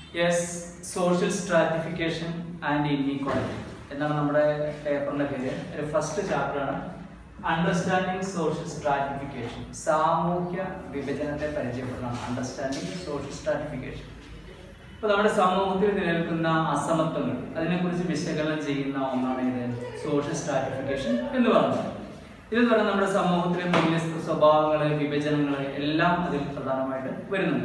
yes social stratification and inequality എന്നാണ് നമ്മുടെ പേപ്പറിന്റെ പേര് ഒരു ഫസ്റ്റ് ചാപ്റ്ററാണ് അണ്ടർസ്റ്റാൻഡിങ് സോഷ്യൽ സ്ട്രാറ്റിഫിക്കേഷൻ സാമൂഹ്യ വിഭജനത്തെ പരിചയപ്പെടണം അണ്ടർസ്റ്റാൻഡിങ് സോഷ്യൽ സ്ട്രാറ്റിഫിക്കേഷൻ ഇപ്പൊ നമ്മുടെ സമൂഹത്തിൽ നിലനിൽക്കുന്ന അസമത്വങ്ങൾ അതിനെക്കുറിച്ച് വിശകലനം ചെയ്യുന്ന ഒന്നാണ് ഇത് സോഷ്യൽ സ്ട്രാറ്റിഫിക്കേഷൻ എന്ന് പറയുന്നത് ഇത് പറഞ്ഞാൽ നമ്മുടെ സമൂഹത്തിലെ മൂല്യ സ്വഭാവങ്ങള് വിഭജനങ്ങള് എല്ലാം അതിൽ പ്രധാനമായിട്ട് വരുന്നുണ്ട്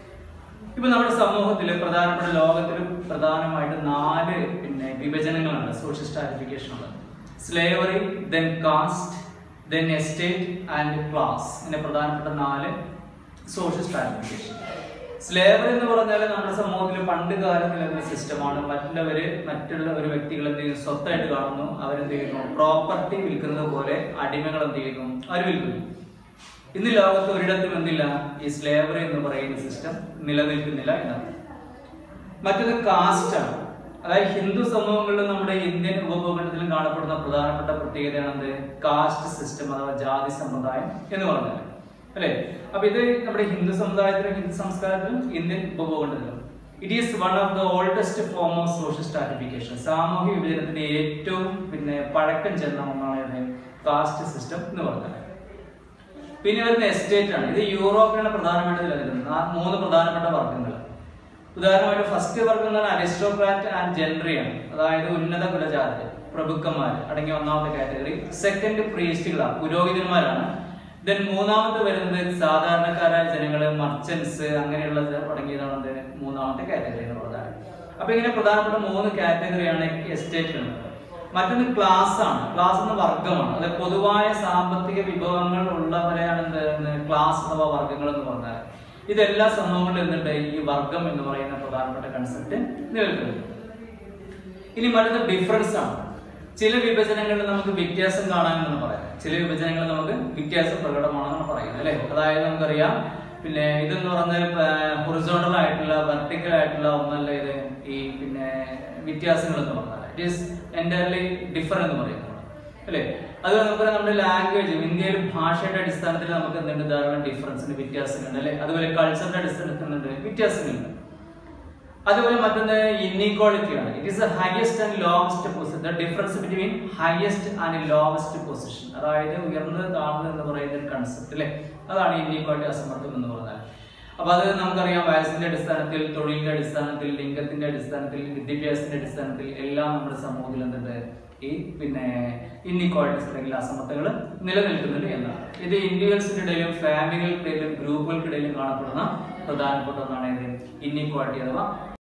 ഇപ്പൊ നമ്മുടെ സമൂഹത്തിൽ പ്രധാനപ്പെട്ട ലോകത്തിൽ പ്രധാനമായിട്ട് നാല് പിന്നെ വിഭജനങ്ങളാണ് സോഷ്യൽ സ്ട്രാറ്റിഫിക്കേഷൻ ഉള്ളത് slavery then caste then estate and class ഇങ്ങനെ പ്രധാനപ്പെട്ട നാല് സോഷ്യൽ സ്ട്രാറ്റിഫിക്കേഷൻ സ്ലേവറി എന്ന് പറഞ്ഞാൽ നമ്മുടെ സമൂഹത്തിൽ പണ്ട് കാലം നിലനിന്ന സിസ്റ്റമാണ് മറ്റുള്ളവര് മറ്റുള്ള ഒരു വ്യക്തികൾ എന്ത് ചെയ്യുന്നു സ്വത്തായിട്ട് കാണുന്നു അവരെന്ത് ചെയ്യുന്നു പ്രോപ്പർട്ടി വിൽക്കുന്നത് പോലെ അടിമകൾ എന്ത് ചെയ്യുന്നു അവർ വിൽക്കുന്നു ഇന്ന് ലോകത്ത് ഒരിടത്തും എന്തില്ല ഈ സ്ലേവറി എന്ന് പറയുന്ന സിസ്റ്റം നിലനിൽക്കുന്നില്ല എന്നാണ് മറ്റൊന്ന് കാസ്റ്റ് ആണ് അതായത് ഹിന്ദു സമൂഹങ്ങളിലും നമ്മുടെ ഇന്ത്യൻ ഉപഭൂഖണ്ഡത്തിലും കാണപ്പെടുന്ന പ്രധാനപ്പെട്ട പ്രത്യേകതയാണ് എന്ത് കാസ്റ്റ് സിസ്റ്റം അഥവാ ജാതി സമ്പ്രദായം എന്ന് പറഞ്ഞാൽ അല്ലെ അപ്പൊ ഇത് നമ്മുടെ ഹിന്ദു സമുദായത്തിലും ഹിന്ദു സംസ്കാരത്തിലും ഇന്ത്യൻ ഉപഭൂഖണ്ഡത്തിലും it is one of the oldest form of social stratification സാമൂഹ്യ വിഭജനത്തിന്റെ ഏറ്റവും പിന്നെ പഴക്കം ചെന്ന ഒന്നാണ് ഇത് കാസ്റ്റ് സിസ്റ്റം എന്ന് പറഞ്ഞാൽ പിന്നെ വരുന്ന എസ്റ്റേറ്റ് ആണ് ഇത് യൂറോപ്പിലാണ് പ്രധാനമായിട്ട് നിലനിൽക്കുന്നത് ആ മൂന്ന് പ്രധാനപ്പെട്ട വർഗ്ഗങ്ങൾ ഉദാഹരണമായിട്ട് ഫസ്റ്റ് വർഗം എന്ന് പറഞ്ഞാൽ അരിസ്റ്റോക്രാറ്റ് ആൻഡ് ജെൻട്രിയാണ് അതായത് ഉന്നത കുലജാതി പ്രഭുക്കന്മാർ അടങ്ങിയ ഒന്നാമത്തെ കാറ്റഗറി സെക്കൻഡ് പ്രീസ്റ്റുകളാണ് പുരോഹിതന്മാരാണ് ദെൻ മൂന്നാമത്തെ വരുന്നത് സാധാരണക്കാരായ ജനങ്ങള് മർച്ചൻസ് അങ്ങനെയുള്ള അടങ്ങിയതാണ് എന്ത് മൂന്നാമത്തെ കാറ്റഗറി എന്ന് പറഞ്ഞാൽ അപ്പൊ ഇങ്ങനെ പ്രധാനപ്പെട്ട മൂന്ന് കാറ്റഗറിയാണ് എസ്റ്റേറ്റിലുള്ളത് മറ്റൊന്ന് ക്ലാസ് ആണ് ക്ലാസ് എന്ന വർഗമാണ് അത് പൊതുവായ സാമ്പത്തിക വിഭവങ്ങൾ ഉള്ളവരെയാണ് എന്ത് ക്ലാസ് അഥവാ വർഗങ്ങൾ എന്ന് പറഞ്ഞാൽ ഇതെല്ലാ സമൂഹങ്ങളിലും എന്നിട്ട് ഈ വർഗം എന്ന് പറയുന്ന പ്രധാനപ്പെട്ട കൺസെപ്റ്റ് നിലനിൽക്കുന്നത് ഇനി മറ്റൊന്ന് ഡിഫറൻസ് ആണ് ചില വിഭജനങ്ങളിൽ നമുക്ക് വ്യത്യാസം കാണാമെന്ന് പറയാം ചില വിഭജനങ്ങളിൽ നമുക്ക് വ്യത്യാസം പ്രകടമാണെന്നാണ് പറയുന്നത് അല്ലെ അതായത് നമുക്കറിയാം പിന്നെ ഇതെന്ന് പറഞ്ഞാൽ ഹൊറിസോണ്ടൽ ആയിട്ടുള്ള വെർട്ടിക്കൽ ആയിട്ടുള്ള ഒന്നല്ല ഇത് ഈ പിന്നെ വ്യത്യാസങ്ങൾ എന്ന് പറഞ്ഞാൽ ഇറ്റ് ഈസ് എൻറ്റയർലി ഡിഫറെന്റ് എന്ന് പറയുന്നത് അല്ലേ അതുപോലെ നമുക്ക് നമ്മുടെ ലാംഗ്വേജ് ഇന്ത്യയിൽ ഭാഷയുടെ അടിസ്ഥാനത്തിൽ നമുക്ക് എന്തുണ്ട് ധാരാളം ഡിഫറൻസിന് വ്യത്യാസങ്ങളുണ്ട് അല്ലെ അതുപോലെ കൾച്ചറിന്റെ അടിസ്ഥാനത്തിൽ എന്തുണ്ട് വ്യത്യാസങ്ങളുണ്ട് അതുപോലെ മറ്റൊന്ന് ഇൻഇക്വാളിറ്റി ആണ് it is the highest and lowest position the difference between highest and lowest position അതായത് ഉയർന്നത് താഴ്ന്നത് എന്ന് പറയുന്ന ഒരു കൺസെപ്റ്റ് അല്ലേ അതാണ് ഇൻഇക്വാളിറ്റി അസമത്വം എന്ന് പറഞ്ഞാൽ അപ്പൊ അത് നമുക്കറിയാം വയസ്സിന്റെ അടിസ്ഥാനത്തിൽ തൊഴിലിന്റെ അടിസ്ഥാനത്തിൽ ലിംഗത്തിന്റെ അടിസ്ഥാനത്തിൽ വിദ്യാഭ്യാസത്തിന്റെ അടിസ്ഥാനത്തിൽ എല്ലാം നമ്മുടെ സമൂഹത്തിൽ എന്തുണ്ട് ഈ പിന്നെ ഇൻഇക്വാളിറ്റീസ് അല്ലെങ്കിൽ അസമത്വങ്ങൾ നിലനിൽക്കുന്നുണ്ട് എന്നാണ് ഇത് ഇൻഡിവിജ്വൽസിന്റെ ഇടയിലും ഫാമിലികൾക്കിടയിലും ഗ്രൂപ്പുകൾക്കിടയിലും കാണപ്പെടുന്ന പ്രധാനപ്പെട്ട ഒന്നാണ് ഇത് ഇൻഇക്വാളിറ്റി അഥവാ